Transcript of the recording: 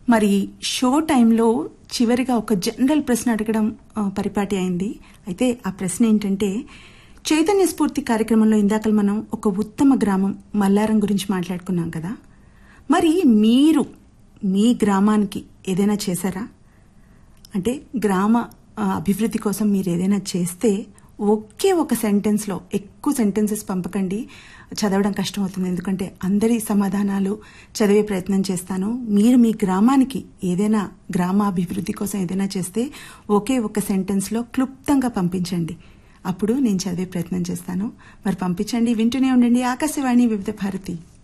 మరి షో టైంలో చివరిగా ఒక జనరల్ ప్రశ్న అడగడం ఆ, పరిపాటి అయింది అయితే ఆ ప్రశ్న ఏంటంటే చైతన్య స్ఫూర్తి కార్యక్రమంలో ఇందాక మనం ఒక ఉత్తమ గ్రామం మల్లారం గురించి మాట్లాడుకున్నాం కదా మరి మీరు మీ గ్రామానికి ఏదైనా చేశారా అంటే గ్రామ ఆ, అభివృద్ధి కోసం మీరు ఏదైనా చేస్తే ఒకే ఒక సెంటెన్స్ లో ఎక్కువ సెంటెన్సెస్ పంపకండి చదవడం కష్టం అవుతుంది ఎందుకంటే అందరి సమాధానాలు చదివే ప్రయత్నం చేస్తాను మీరు మీ గ్రామానికి ఏదైనా గ్రామ అభివృద్ధి కోసం ఏదైనా చేస్తే ఒకే ఒక సెంటెన్స్ లో క్లుప్తంగా పంపించండి అప్పుడు నేను చదివే ప్రయత్నం చేస్తాను మరి పంపించండి వింటూనే ఉండండి ఆకాశవాణి వివిధ భారతి